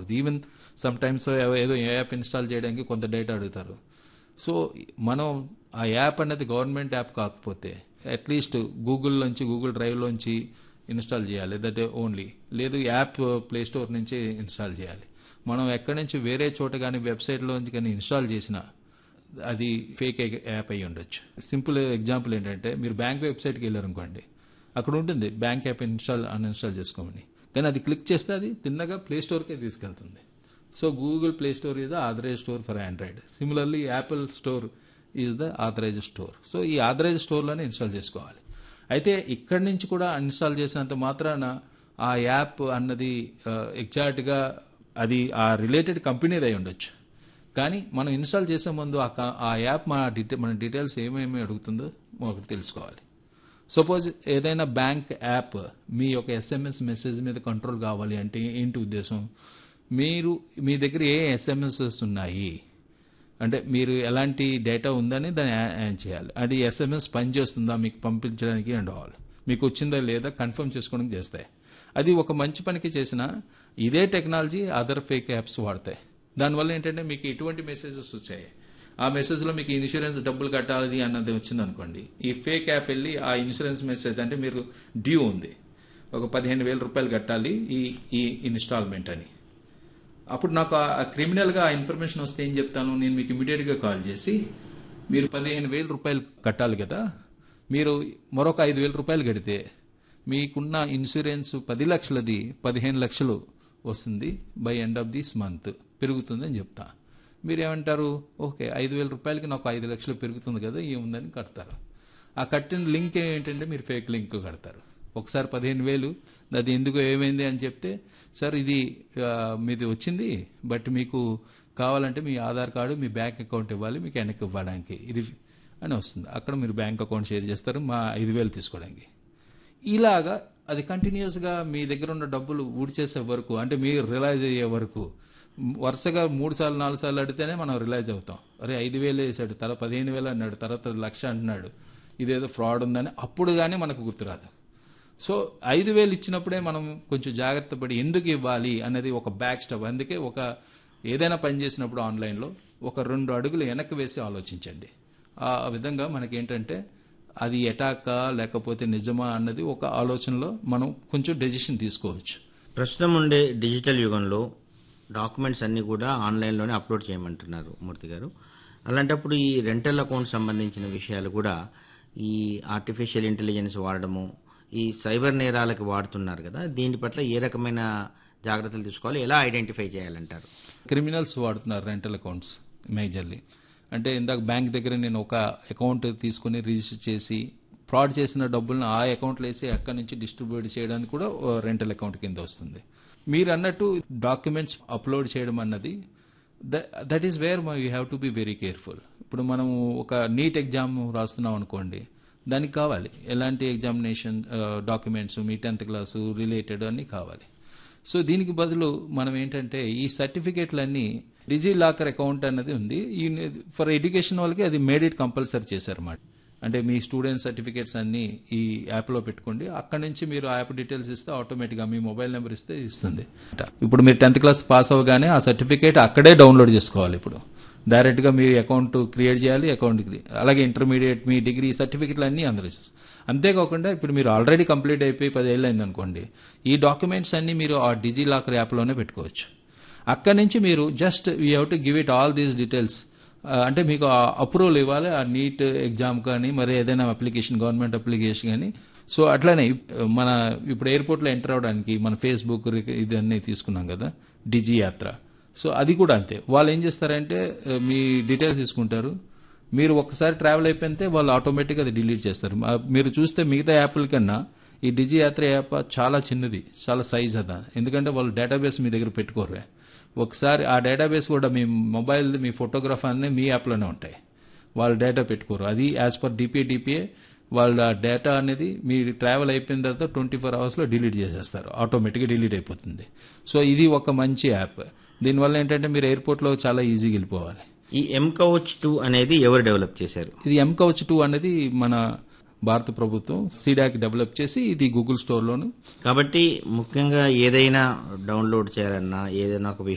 అవ్వదు even sometimes ఏదో app install చేయడానికి కొంత డేటా అడుగుతారు సో మనం ఆ యాప్ అనేది గవర్నమెంట్ యాప్ కాకపోతే అట్లీస్ట్ గూగుల్ నుంచి గూగుల్ డ్రైవ్లోంచి ఇన్స్టాల్ చేయాలి దట్ ఓన్లీ లేదు యాప్ ప్లే స్టోర్ నుంచి ఇన్స్టాల్ చేయాలి మనం ఎక్కడి నుంచి వేరే చోట కానీ వెబ్సైట్లోంచి కానీ ఇన్స్టాల్ చేసినా అది ఫేక్ యాప్ అయి ఉండొచ్చు సింపుల్ ఎగ్జాంపుల్ ఏంటంటే మీరు బ్యాంక్ వెబ్సైట్కి వెళ్ళారనుకోండి అక్కడ ఉంటుంది బ్యాంక్ యాప్ ఇన్స్టాల్ అన్ఇన్స్టాల్ చేసుకోమని కానీ అది క్లిక్ చేస్తే అది తిన్నగా ప్లే స్టోర్కే తీసుకెళ్తుంది so Google play store is the authorize store for Android similarly Apple store is the authorize store so ఈ ఆథరైజ్ స్టోర్లోనే ఇన్స్టాల్ చేసుకోవాలి అయితే ఇక్కడి నుంచి కూడా ఇన్స్టాల్ చేసినంత మాత్రాన ఆ యాప్ అన్నది ఎగ్జాక్ట్గా అది ఆ రిలేటెడ్ కంపెనీది అయి ఉండొచ్చు కానీ మనం ఇన్స్టాల్ చేసే ముందు ఆ క- ఆ యాప్ మన డీటె మన డీటెయిల్స్ ఏమేమి అడుగుతుందో ఒకటి తెలుసుకోవాలి సపోజ్ ఏదైనా బ్యాంక్ యాప్ మీ యొక్క ఎస్ఎంఎస్ మెసేజ్ మీద కంట్రోల్ కావాలి అంటే ఏంటి ఉద్దేశం మీరు మీ దగ్గర ఏ ఎస్ఎంఎస్ఎస్ ఉన్నాయి అంటే మీరు ఎలాంటి డేటా ఉందని దాన్ని యా- యాడ్ చేయాలి అది ఎస్ఎంఎస్ పనిచేస్తుందా మీకు పంపించడానికి అండ్ ఆల్ మీకు వచ్చిందా లేదా కన్ఫర్మ్ చేసుకోవడానికి చేస్తాయి అది ఒక మంచి పనికి చేసిన ఇదే టెక్నాలజీ అదర్ ఫేక్ యాప్స్ వాడతాయి దానివల్ల ఏంటంటే మీకు ఎటువంటి మెసేజెస్ వచ్చాయి ఆ మెసేజ్లో మీకు ఇన్సూరెన్స్ డబ్బులు కట్టాలి అన్నది వచ్చింది అనుకోండి ఈ ఫేక్ యాప్ వెళ్ళి ఆ ఇన్సూరెన్స్ మెసేజ్ అంటే మీరు డ్యూ ఉంది ఒక పదిహేను వేల రూపాయలు కట్టాలి ఈ ఈ ఇన్స్టాల్మెంట్ అని అప్పుడు నాకు ఆ క్రిమినల్గా ఆ ఇన్ఫర్మేషన్ వస్తే ఏం చెప్తాను నేను మీకు ఇమీడియట్గా కాల్ చేసి మీరు పదిహేను వేల రూపాయలు కట్టాలి కదా మీరు మరొక ఐదు వేల రూపాయలు కడితే మీకున్న ఇన్సూరెన్స్ పది లక్షలది పదిహేను లక్షలు వస్తుంది by end of this month పెరుగుతుంది అని చెప్తా మీరేమంటారు ఓకే ఐదు వేల రూపాయలకి నాకు ఐదు లక్షలు పెరుగుతుంది కదా ఏముందని కడతారు ఆ కట్టిన లింక్ ఏంటంటే మీరు ఫేక్ లింక్ కడతారు ఒకసారి పదిహేను వేలు అది ఎందుకు ఏమైంది అని చెప్తే సార్ ఇది ఆ, మీది వచ్చింది బట్ మీకు కావాలంటే మీ ఆధార్ కార్డు మీ బ్యాంక్ అకౌంట్ ఇవ్వాలి మీకు వెనక్కి ఇవ్వడానికి ఇది అని వస్తుంది అక్కడ మీరు బ్యాంక్ అకౌంట్ షేర్ చేస్తారు మా ఐదు వేలు తీసుకోవడానికి ఇలాగా అది కంటిన్యూస్గా మీ దగ్గర ఉన్న డబ్బులు ఊడ్చేసే వరకు అంటే మీరు రిలైజ్ అయ్యే వరకు మ్, వరుసగా మూడు సార్లు నాలుగు సార్లు అడిగితేనే మనం రిలైజ్ అవుతాం అరే ఐదు వేలు వేసాడు తర్వాత పదిహేను వేలు అన్నాడు తర్వాత లక్ష అంటున్నాడు ఇదేదో ఫ్రాడ్ ఉందని అప్పుడు కానీ మనకు గుర్తురాదు సో ఐదు వేలు ఇచ్చినప్పుడే మనం కొంచెం జాగ్రత్త పడి ఎందుకు ఇవ్వాలి అనేది ఒక బ్యాక్ స్టెప్ అందుకే ఒక ఏదైనా పని చేసినప్పుడు ఆన్లైన్లో ఒక రెండు అడుగులు వెనక్కి వేసి ఆలోచించండి ఆ విధంగా మనకేంటంటే అది ఎటాకా లేకపోతే నిజమా అన్నది ఒక ఆలోచనలో మనం కొంచెం డెసిషన్ తీసుకోవచ్చు ప్రస్తుతం ఉండే డిజిటల్ యుగంలో డాక్యుమెంట్స్ అన్ని కూడా ఆన్లైన్లోనే అప్లోడ్ చేయమంటున్నారు మూర్తి గారు అలాంటప్పుడు ఈ రెంటల్ అకౌంట్ సంబంధించిన విషయాలు కూడా ఈ ఆర్టిఫిషియల్ ఇంటెలిజెన్స్ వాడడము ఈ సైబర్ నేరాలకు వాడుతున్నారు కదా దీని పట్ల ఏ రకమైన జాగ్రత్తలు తీసుకోవాలి ఎలా ఐడెంటిఫై చేయాలంటారు క్రిమినల్స్ వాడుతున్నారు రెంటల్ అకౌంట్స్ మేజర్లీ అంటే ఇందాక బ్యాంక్ దగ్గర నేను ఒక అకౌంట్ తీసుకుని రిజిస్టర్ చేసి ఫ్రాడ్ చేసిన డబ్బులను ఆ అకౌంట్లో వేసి అక్కడి నుంచి డిస్ట్రిబ్యూట్ చేయడానికి కూడా రెంటల్ అకౌంట్ కింద వస్తుంది మీరు అన్నట్టు డాక్యుమెంట్స్ అప్లోడ్ చేయడం అన్నది that is where you have to be very careful ఇప్పుడు మనం ఒక నీట్ ఎగ్జామ్ రాస్తున్నాం అనుకోండి దానికి కావాలి ఎలాంటి ఎగ్జామినేషన్ డాక్యుమెంట్స్ మీ టెన్త్ క్లాసు రిలేటెడ్ అన్నీ కావాలి సో దీనికి బదులు మనం ఏంటంటే ఈ సర్టిఫికేట్లన్నీ డిజీ లాకర్ అకౌంట్ అన్నది ఉంది ఈ ఫర్ ఎడ్యుకేషన్ వాళ్ళకి అది మేడ్ ఇట్ కంపల్సరీ చేశారన్నమాట అంటే మీ స్టూడెంట్ సర్టిఫికేట్స్ అన్ని ఈ యాప్లో పెట్టుకోండి అక్కడ నుంచి మీరు ఆ యాప్ డీటెయిల్స్ ఇస్తే ఆటోమేటిక్గా మీ మొబైల్ నెంబర్ ఇస్తే ఇస్తుంది ఇప్పుడు మీరు టెన్త్ క్లాస్ పాస్ అవ్వగానే ఆ సర్టిఫికేట్ అక్కడే డౌన్లోడ్ చేసుకోవాలి ఇప్పుడు డైరెక్ట్గా మీ అకౌంట్ క్రియేట్ చేయాలి అకౌంట్ అలాగే ఇంటర్మీడియట్ మీ డిగ్రీ సర్టిఫికెట్లు అన్నీ అందులో ఇస్తుంది. అంతేకాకుండా ఇప్పుడు మీరు ఆల్రెడీ కంప్లీట్ అయిపోయి పదేళ్ళు అయింది అనుకోండి ఈ డాక్యుమెంట్స్ అన్ని మీరు ఆ డిజీ లాకర్ యాప్లోనే పెట్టుకోవచ్చు అక్కడి నుంచి మీరు just we have to give it all these details అంటే మీకు అప్రూవల్ ఇవ్వాలి ఆ నీట్ ఎగ్జామ్ కానీ మరి ఏదైనా అప్లికేషన్ గవర్నమెంట్ అప్లికేషన్ కానీ సో అట్లానే ఇప్- మన ఇప్పుడు ఎయిర్పోర్ట్లో ఎంటర్ అవడానికి మన ఫేస్బుక్ ఇదన్నీ తీసుకున్నాం కదా డిజీ యాత్ర సో అది కూడా అంతే వాళ్ళు ఏం చేస్తారంటే ఆ, మీ డీటెయిల్స్ తీసుకుంటారు మీరు ఒక్కసారి ట్రావెల్ అయిపోతే వాళ్ళు ఆటోమేటిక్గా అది డిలీట్ చేస్తారు మా- మీరు చూస్తే మిగతా యాప్ల కన్నా ఈ డిజి యాత్ర యాప్ చాలా చిన్నది చాలా సైజ్ అదా ఎందుకంటే వాళ్ళు డేటాబేస్ మీ దగ్గర పెట్టుకోరు ఒకసారి ఆ డేటాబేస్ కూడా మీ మొబైల్ మీ ఫోటోగ్రాఫ్ అన్నీ మీ యాప్లోనే ఉంటాయి వాళ్ళు డేటా పెట్టుకోరు అది యాజ్ పర్ డిపిఏ డిపిఏ వాళ్ళ డేటా అనేది మీ ట్రావెల్ అయిపోయిన తర్వాత ట్వంటీ ఫోర్ అవర్స్లో డిలీట్ చేసేస్తారు ఆటోమేటిక్గా డిలీట్ అయిపోతుంది సో ఇది ఒక మంచి యాప్ దీనివల్ల ఏంటంటే మీరు ఎయిర్పోర్ట్లో చాలా ఈజీగా వెళ్ళిపోవాలి ఈ ఎం కవచ్ టూ అనేది ఎవరు డెవలప్ చేశారు ఇది ఎం కవచ్ టూ అనేది మన భారత ప్రభుత్వం సీడాక్ డెవలప్ చేసి ఇది గూగుల్ స్టోర్లోను కాబట్టి ముఖ్యంగా ఏదైనా డౌన్లోడ్ చేయాలన్నా ఏదైనా ఒక